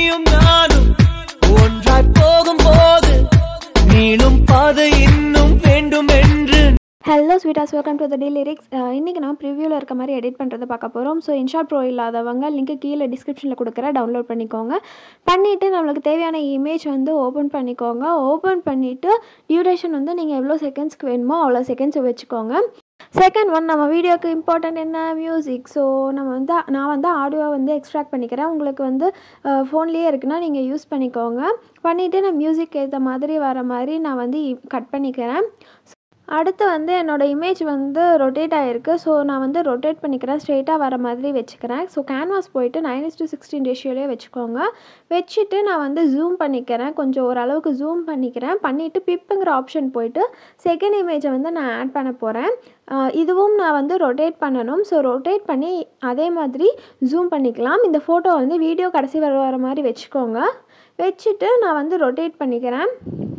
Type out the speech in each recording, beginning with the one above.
நீயும் நானும் ஒன்றாய் போகும்போது நீளும் பாதை இன்னும் வேண்டும் என்று hello sweeties welcome to the day lyrics இன்றைக்கி நான் ப்ரிவியூவில் இருக்க மாதிரி எடிட் பண்ணுறதை பார்க்க போகிறோம் ஸோ இன்ஷாட் ப்ரோ இல்லாதவங்க லிங்க்கு கீழே டிஸ்கிரிப்ஷனில் கொடுக்குறேன் டவுன்லோட் பண்ணிக்கோங்க பண்ணிவிட்டு நம்மளுக்கு தேவையான இமேஜ் வந்து ஓப்பன் பண்ணிக்கோங்க ஓப்பன் பண்ணிவிட்டு டியூரேஷன் வந்து நீங்கள் எவ்வளோ செகண்ட்ஸ்க்கு வேணுமோ அவ்வளோ செகண்ட்ஸ் வச்சுக்கோங்க செகண்ட் ஒன் நம்ம வீடியோக்கு இம்பார்ட்டன்ட் என்ன மியூசிக் ஸோ நம்ம வந்து நான் வந்து ஆடியோ வந்து எக்ஸ்ட்ராக்ட் பண்ணிக்கிறேன் உங்களுக்கு வந்து ஃபோன்லேயே இருக்குன்னா நீங்கள் யூஸ் பண்ணிக்கோங்க பண்ணிவிட்டு நான் மியூசிக் ஏற்ற மாதிரி வர மாதிரி நான் வந்து கட் பண்ணிக்கிறேன் அடுத்து வந்து என்னோடய இமேஜ் வந்து ரொட்டேட் ஆகிருக்கு ஸோ நான் வந்து ரொட்டேட் பண்ணிக்கிறேன் ஸ்ட்ரெயிட்டாக வர மாதிரி வச்சுக்கிறேன் ஸோ கேன்வாஸ் போயிட்டு நைன் இஸ் டு சிக்ஸ்டீன் ரேஷியோலேயே வச்சுக்கோங்க வச்சுட்டு நான் வந்து ஜூம் பண்ணிக்கிறேன் கொஞ்சம் ஓரளவுக்கு ஜூம் பண்ணிக்கிறேன் பண்ணிவிட்டு பிப்புங்கிற ஆப்ஷன் போயிட்டு செகண்ட் இமேஜை வந்து நான் ஆட் பண்ண போகிறேன் இதுவும் நான் வந்து ரொட்டேட் பண்ணணும் ஸோ ரொட்டேட் பண்ணி அதே மாதிரி ஜூம் பண்ணிக்கலாம் இந்த ஃபோட்டோ வந்து வீடியோ கடைசி வர வர மாதிரி வச்சுக்கோங்க வச்சுட்டு நான் வந்து ரொட்டேட் பண்ணிக்கிறேன்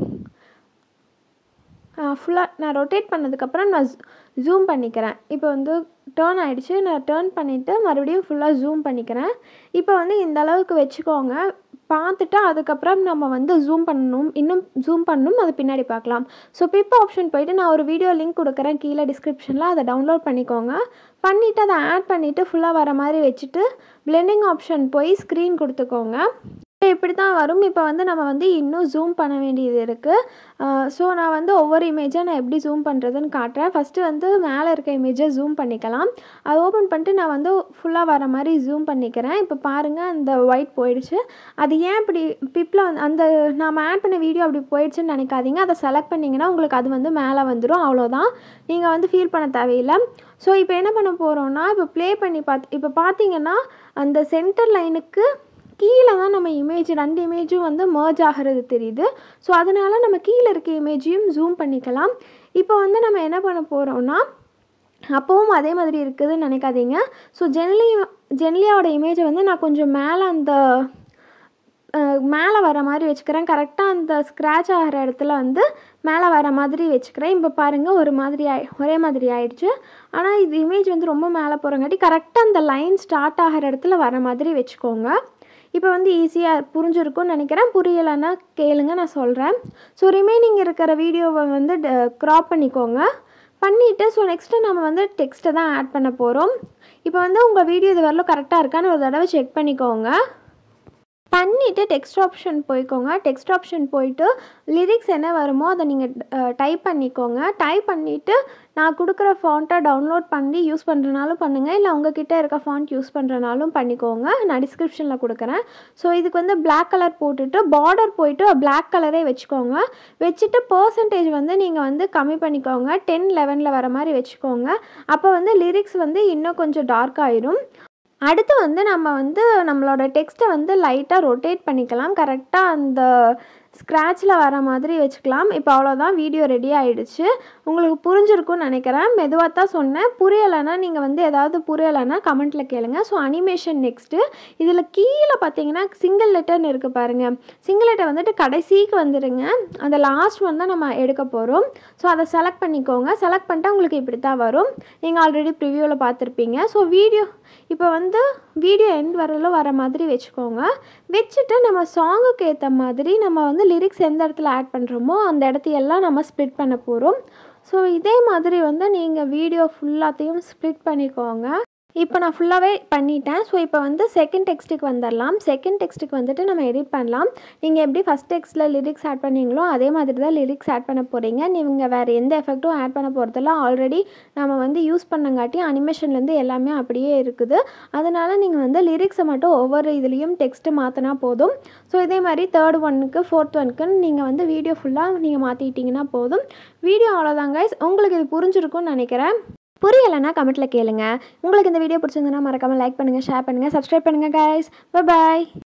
ஃபுல்லாக நான் ரொட்டேட் பண்ணதுக்கப்புறம் நான் ஜூம் பண்ணிக்கிறேன் இப்போ வந்து டேர்ன் ஆகிடுச்சு நான் டேர்ன் பண்ணிவிட்டு மறுபடியும் ஃபுல்லாக ஜூம் பண்ணிக்கிறேன் இப்போ வந்து இந்த அளவுக்கு வச்சுக்கோங்க பார்த்துட்டு அதுக்கப்புறம் நம்ம வந்து ஜூம் பண்ணணும் இன்னும் ஜூம் பண்ணணும் அது பின்னாடி பார்க்கலாம் ஸோ பிப் ஆப்ஷன் போயிட்டு நான் ஒரு வீடியோ லிங்க் கொடுக்குறேன் கீழே டிஸ்கிரிப்ஷனில் அதை டவுன்லோட் பண்ணிக்கோங்க பண்ணிவிட்டு அதை ஆட் பண்ணிவிட்டு ஃபுல்லாக வர மாதிரி வச்சுட்டு பிளெண்டிங் ஆப்ஷன் போய் ஸ்க்ரீன் கொடுத்துக்கோங்க இப்படி தான் வரும் இப்போ வந்து நம்ம வந்து இன்னும் ஜூம் பண்ண வேண்டியது இருக்குது ஸோ நான் வந்து ஒவ்வொரு இமேஜாக நான் எப்படி ஜூம் பண்ணுறதுன்னு காட்டுறேன் ஃபஸ்ட்டு வந்து மேலே இருக்க இமேஜை ஜூம் பண்ணிக்கலாம் அதை ஓப்பன் பண்ணிட்டு நான் வந்து ஃபுல்லாக வர மாதிரி ஜூம் பண்ணிக்கிறேன் இப்போ பாருங்கள் அந்த ஒயிட் போயிடுச்சு அது ஏன் இப்படி பிப்பில் வந்து அந்த நாம் ஆட் பண்ண வீடியோ அப்படி போயிடுச்சுன்னு நினைக்காதீங்க அதை செலக்ட் பண்ணிங்கன்னா உங்களுக்கு அது வந்து மேலே வந்துடும் அவ்வளோதான் நீங்கள் வந்து ஃபீல் பண்ண தேவையில்லை ஸோ இப்போ என்ன பண்ண போகிறோன்னா இப்போ ப்ளே பண்ணி பார்த்து இப்போ பார்த்தீங்கன்னா அந்த சென்டர் லைனுக்கு கீழே தான் நம்ம இமேஜ் ரெண்டு இமேஜும் வந்து மர்ஜ் ஆகிறது தெரியுது ஸோ அதனால் நம்ம கீழே இருக்க இமேஜையும் ஜூம் பண்ணிக்கலாம் இப்போ வந்து நம்ம என்ன பண்ண போகிறோம்னா அப்போவும் அதே மாதிரி இருக்குதுன்னு நினைக்காதீங்க ஸோ ஜெனலி ஜெனலியாவோட இமேஜை வந்து நான் கொஞ்சம் மேலே அந்த மேலே வர மாதிரி வச்சுக்கிறேன் கரெக்டாக அந்த ஸ்க்ராட்ச் ஆகிற இடத்துல வந்து மேலே வர மாதிரி வச்சுக்கிறேன் இப்போ பாருங்கள் ஒரு மாதிரி ஆயி ஒரே மாதிரி ஆயிடுச்சு ஆனால் இது இமேஜ் வந்து ரொம்ப மேலே போகிறங்காட்டி கரெக்டாக அந்த லைன் ஸ்டார்ட் ஆகிற இடத்துல வர மாதிரி வச்சுக்கோங்க இப்போ வந்து ஈஸியாக புரிஞ்சிருக்கும்னு நினைக்கிறேன் புரியலைன்னா கேளுங்க நான் சொல்கிறேன் ஸோ ரிமைனிங் இருக்கிற வீடியோவை வந்து க்ராப் பண்ணிக்கோங்க பண்ணிவிட்டு ஸோ நெக்ஸ்ட்டு நம்ம வந்து டெக்ஸ்ட்டை தான் ஆட் பண்ண போகிறோம் இப்போ வந்து உங்கள் வீடியோ இது வரலும் கரெக்டாக இருக்கான்னு ஒரு தடவை செக் பண்ணிக்கோங்க பண்ணிவிட்டு டெக்ஸ்ட் ஆப்ஷன் போய்க்கோங்க டெக்ஸ்ட் ஆப்ஷன் போயிட்டு லிரிக்ஸ் என்ன வருமோ அதை நீங்கள் டைப் பண்ணிக்கோங்க டைப் பண்ணிவிட்டு நான் கொடுக்குற ஃபாண்ட்டை டவுன்லோட் பண்ணி யூஸ் பண்ணுறனாலும் பண்ணுங்கள் இல்லை உங்ககிட்ட இருக்க ஃபாண்ட் யூஸ் பண்ணுறனாலும் பண்ணிக்கோங்க நான் டிஸ்கிரிப்ஷனில் கொடுக்குறேன் ஸோ இதுக்கு வந்து பிளாக் கலர் போட்டுட்டு பார்டர் போயிட்டு பிளாக் கலரே வச்சுக்கோங்க வச்சுட்டு பர்சன்டேஜ் வந்து நீங்கள் வந்து கம்மி பண்ணிக்கோங்க டென் லெவனில் வர மாதிரி வச்சுக்கோங்க அப்போ வந்து லிரிக்ஸ் வந்து இன்னும் கொஞ்சம் டார்க் ஆயிரும் அடுத்து வந்து நம்ம வந்து நம்மளோட டெக்ஸ்ட்டை வந்து லைட்டாக ரொட்டேட் பண்ணிக்கலாம் கரெக்டாக அந்த ஸ்க்ராட்சில் வர மாதிரி வச்சுக்கலாம் இப்போ அவ்வளோதான் வீடியோ ரெடி ஆகிடுச்சு உங்களுக்கு புரிஞ்சிருக்கும்னு நினைக்கிறேன் மெதுவாக தான் சொன்னேன் புரியலைன்னா நீங்கள் வந்து ஏதாவது புரியலைன்னா கமெண்ட்டில் கேளுங்க ஸோ அனிமேஷன் நெக்ஸ்ட்டு இதில் கீழே பார்த்தீங்கன்னா சிங்கிள் லெட்டர்னு இருக்குது பாருங்கள் சிங்கிள் லெட்டர் வந்துட்டு கடைசிக்கு வந்துடுங்க அந்த லாஸ்ட் ஒன் தான் நம்ம எடுக்க போகிறோம் ஸோ அதை செலக்ட் பண்ணிக்கோங்க செலக்ட் பண்ணிட்டா உங்களுக்கு இப்படி தான் வரும் நீங்கள் ஆல்ரெடி ப்ரிவியூவில் பார்த்துருப்பீங்க ஸோ வீடியோ இப்போ வந்து வீடியோ எண்ட் வரலும் வர மாதிரி வச்சுக்கோங்க வச்சுட்டு நம்ம சாங்குக்கு ஏற்ற மாதிரி நம்ம வந்து லிரிக்ஸ் எந்த இடத்துல ஆட் பண்ணுறோமோ அந்த இடத்தையெல்லாம் நம்ம ஸ்ப்ளிட் பண்ண போகிறோம் ஸோ இதே மாதிரி வந்து நீங்கள் வீடியோ ஃபுல்லாத்தையும் ஸ்ப்ளிட் பண்ணிக்கோங்க இப்போ நான் ஃபுல்லாகவே பண்ணிட்டேன் ஸோ இப்போ வந்து செகண்ட் டெக்ஸ்ட்டுக்கு வந்துடலாம் செகண்ட் டெக்ஸ்ட்டுக்கு வந்துட்டு நம்ம எடிட் பண்ணலாம் நீங்கள் எப்படி ஃபஸ்ட் டெக்ஸ்ட்டில் லிரிக்ஸ் ஆட் பண்ணீங்களோ அதே மாதிரி தான் லிரிக்ஸ் ஆட் பண்ண போகிறீங்க நீங்கள் வேறு எந்த எஃபெக்ட்டும் ஆட் பண்ண போகிறதில்ல ஆல்ரெடி நம்ம வந்து யூஸ் பண்ணங்காட்டி அனிமேஷன்லேருந்து எல்லாமே அப்படியே இருக்குது அதனால் நீங்கள் வந்து லிரிக்ஸை மட்டும் ஒவ்வொரு இதுலேயும் டெக்ஸ்ட்டு மாற்றினா போதும் ஸோ இதே மாதிரி தேர்ட் ஒன்னுக்கு ஃபோர்த் ஒன்க்குன்னு நீங்கள் வந்து வீடியோ ஃபுல்லாக நீங்கள் மாற்றிட்டிங்கன்னா போதும் வீடியோ அவ்வளோதாங்க உங்களுக்கு இது புரிஞ்சிருக்கும்னு நினைக்கிறேன் புரியலைன்னா கமெண்ட்டில் கேளுங்க உங்களுக்கு இந்த வீடியோ பிடிச்சிருந்ததுன்னா மறக்காமல் லைக் பண்ணுங்கள் ஷேர் பண்ணுங்கள் சப்ஸ்கிரைப் பண்ணுங்கள் கைஸ் பாய்